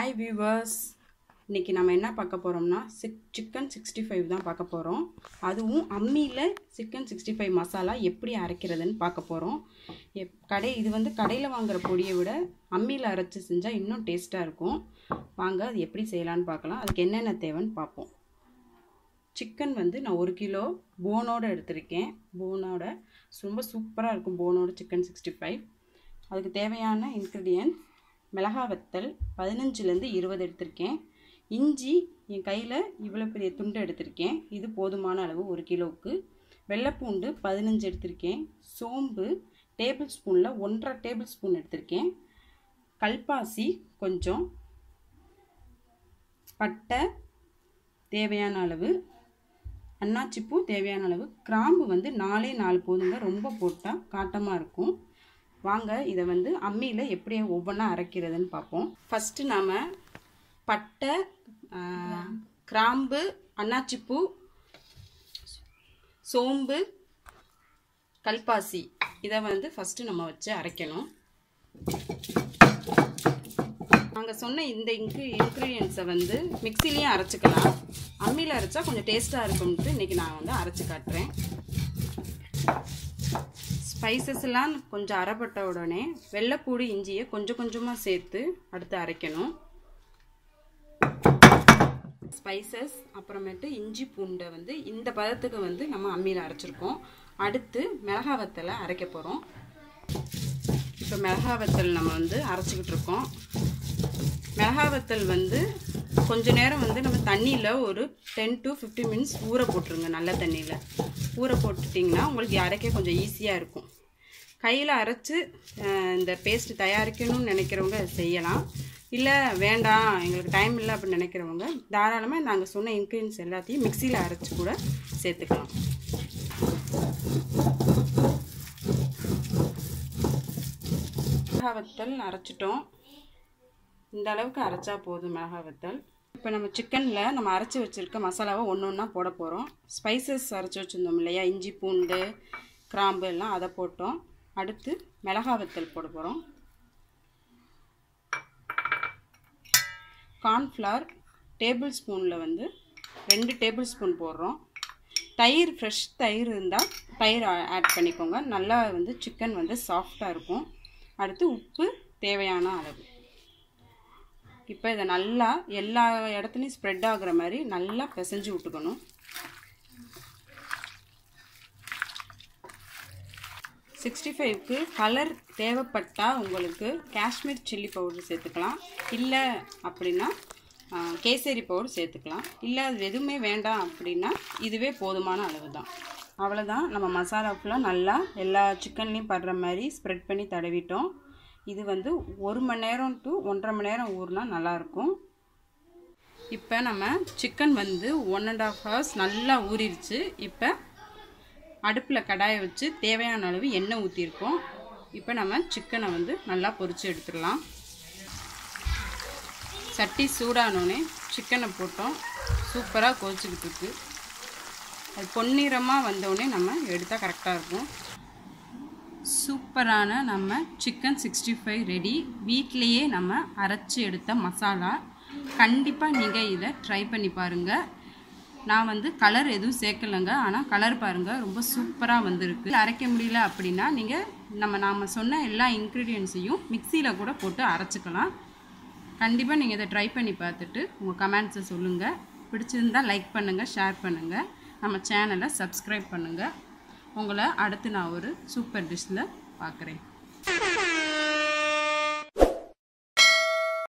hi viewers இன்றைக்கி நம்ம என்ன பார்க்க போகிறோம்னா சிக் சிக்கன் சிக்ஸ்டி ஃபைவ் தான் பார்க்க போகிறோம் அதுவும் அம்மியில் சிக்கன் சிக்ஸ்டி ஃபைவ் மசாலா எப்படி அரைக்கிறதுன்னு பார்க்க போகிறோம் எப் கடை இது வந்து கடையில் வாங்குற பொடியை விட அம்மியில் அரைச்சி செஞ்சால் இன்னும் டேஸ்ட்டாக இருக்கும் வாங்க அது எப்படி செய்யலான்னு பார்க்கலாம் அதுக்கு என்னென்ன தேவைன்னு பார்ப்போம் சிக்கன் வந்து நான் ஒரு கிலோ போனோடு எடுத்திருக்கேன் போனோட ரொம்ப சூப்பராக இருக்கும் போனோட சிக்கன் சிக்ஸ்டி ஃபைவ் அதுக்கு தேவையான இன்க்ரீடியன்ட் மிளகா வத்தல் பதினஞ்சுலேருந்து இருபது எடுத்திருக்கேன் இஞ்சி என் கையில் இவ்வளோ பெரிய துண்டு எடுத்திருக்கேன் இது போதுமான அளவு ஒரு கிலோவுக்கு வெள்ளைப்பூண்டு பதினஞ்சு எடுத்திருக்கேன் சோம்பு டேபிள் ஸ்பூனில் ஒன்றரை டேபிள் ஸ்பூன் எடுத்திருக்கேன் கல்பாசி கொஞ்சம் பட்டை தேவையான அளவு அன்னாச்சிப்பூ தேவையான அளவு கிராம்பு வந்து நாலே நாலு போதுங்க ரொம்ப போட்டால் காட்டமாக இருக்கும் வாங்க இதை வந்து அம்மியில் எப்படி ஒவ்வொன்றா அரைக்கிறதுன்னு பார்ப்போம் ஃபஸ்ட்டு நாம் பட்டை கிராம்பு அன்னாச்சிப்பூ சோம்பு கல்பாசி இதை வந்து ஃபஸ்ட்டு நம்ம வச்சு அரைக்கணும் நாங்கள் சொன்ன இந்த இன்க்ரீ இன்க்ரீடியன்ஸை வந்து மிக்சிலையும் அரைச்சிக்கலாம் அம்மியில் அரைச்சா கொஞ்சம் டேஸ்ட்டாக இருக்கும்ட்டு இன்றைக்கி நான் வந்து அரைச்சி காட்டுறேன் ஸ்பைசஸ்லாம் கொஞ்சம் அரைப்பட்ட உடனே வெள்ளைப்பூடு இஞ்சியை கொஞ்சம் கொஞ்சமாக சேர்த்து அடுத்து அரைக்கணும் ஸ்பைசஸ் அப்புறமேட்டு இஞ்சி பூண்டை வந்து இந்த பதத்துக்கு வந்து நம்ம அம்மியில் அரைச்சிருக்கோம் அடுத்து மிளகா வத்தலை அரைக்க போகிறோம் இப்போ மிளகா வத்தல் நம்ம வந்து அரைச்சிக்கிட்டு இருக்கோம் மிளகா வத்தல் வந்து கொஞ்ச நேரம் வந்து நம்ம தண்ணியில் ஒரு டென் டு ஃபிஃப்டி மினிட்ஸ் ஊற போட்டுருங்க நல்ல தண்ணியில் ஊற போட்டுட்டிங்கன்னா உங்களுக்கு அரைக்க கொஞ்சம் ஈஸியாக இருக்கும் கையில் அரைச்சி இந்த பேஸ்ட் தயாரிக்கணும்னு நினைக்கிறவங்க செய்யலாம் இல்லை வேண்டாம் எங்களுக்கு டைம் இல்லை அப்படின்னு நினைக்கிறவங்க தாராளமாக நாங்கள் சொன்ன இன்க்ரீடியன்ஸ் எல்லாத்தையும் மிக்சியில் அரைச்சி கூட சேர்த்துக்கலாம் மிளகா வத்தல் அரைச்சிட்டோம் இந்த அளவுக்கு அரைச்சா போதும் மிளகா வத்தல் இப்போ நம்ம சிக்கனில் நம்ம அரைச்சி வச்சுருக்க மசாலாவை ஒன்று ஒன்றா போட போகிறோம் ஸ்பைசஸ் அரைச்சி வச்சுருந்தோம் இல்லையா இஞ்சி பூண்டு கிராம்பு எல்லாம் அதை போட்டோம் அடுத்து மிளகா வத்தல் போட போகிறோம் கார்ன்ஃப்ளவர் டேபிள் ஸ்பூனில் வந்து ரெண்டு டேபிள் ஸ்பூன் போடுறோம் தயிர் ஃப்ரெஷ் தயிர் இருந்தால் தயிர் ஆட் பண்ணிக்கோங்க நல்லா வந்து சிக்கன் வந்து சாஃப்டாக இருக்கும் அடுத்து உப்பு தேவையான அளவு இப்போ இதை நல்லா எல்லா இடத்துலையும் ஸ்ப்ரெட் ஆகுற மாதிரி நல்லா பிசைஞ்சு விட்டுக்கணும் சிக்ஸ்டி ஃபைவ்க்கு கலர் தேவைப்பட்டால் உங்களுக்கு காஷ்மீர் சில்லி பவுடர் சேர்த்துக்கலாம் இல்லை அப்படின்னா கேசரி பவுடர் சேர்த்துக்கலாம் இல்லை அது எதுவுமே வேண்டாம் அப்படின்னா இதுவே போதுமான அளவு தான் அவ்வளோதான் நம்ம மசாலா ஃபுல்லாக நல்லா எல்லா சிக்கன்லேயும் படுற மாதிரி ஸ்ப்ரெட் பண்ணி தடவிட்டோம் இது வந்து ஒரு மணி நேரம் டு ஒன்றரை மணி நேரம் ஊறினா நல்லாயிருக்கும் இப்போ நம்ம சிக்கன் வந்து ஒன் அண்ட் ஆஃப் ஹவர்ஸ் நல்லா ஊறிடுச்சு இப்போ அடுப்பில் கடாயை வச்சு தேவையான அளவு எண்ணெய் ஊற்றிருக்கோம் இப்போ நம்ம சிக்கனை வந்து நல்லா பொரித்து எடுத்துடலாம் சட்டி சூடானோடனே சிக்கனை போட்டோம் சூப்பராக கொதிச்சுக்கிட்டு இருக்கு அது பொன்னிறமாக வந்தோடனே நம்ம எடுத்தால் கரெக்டாக இருக்கும் சூப்பரான நம்ம சிக்கன் சிக்ஸ்டி ஃபைவ் ரெடி வீட்லேயே நம்ம அரைச்சி எடுத்த மசாலா கண்டிப்பாக நீங்கள் இதை ட்ரை பண்ணி பாருங்கள் நான் வந்து கலர் எதுவும் சேர்க்கலைங்க ஆனால் கலர் பாருங்கள் ரொம்ப சூப்பராக வந்திருக்கு அரைக்க முடியல அப்படின்னா நீங்கள் நம்ம நாம் சொன்ன எல்லா இன்க்ரீடியன்ஸையும் மிக்சியில் கூட போட்டு அரைச்சிக்கலாம் கண்டிப்பாக நீங்கள் இதை ட்ரை பண்ணி பார்த்துட்டு உங்கள் கமெண்ட்ஸை சொல்லுங்கள் பிடிச்சிருந்தால் லைக் பண்ணுங்கள் ஷேர் பண்ணுங்கள் நம்ம சேனலை சப்ஸ்கிரைப் பண்ணுங்கள் உங்களை அடுத்து நான் ஒரு சூப்பர் டிஷ்ஷில் பார்க்குறேன்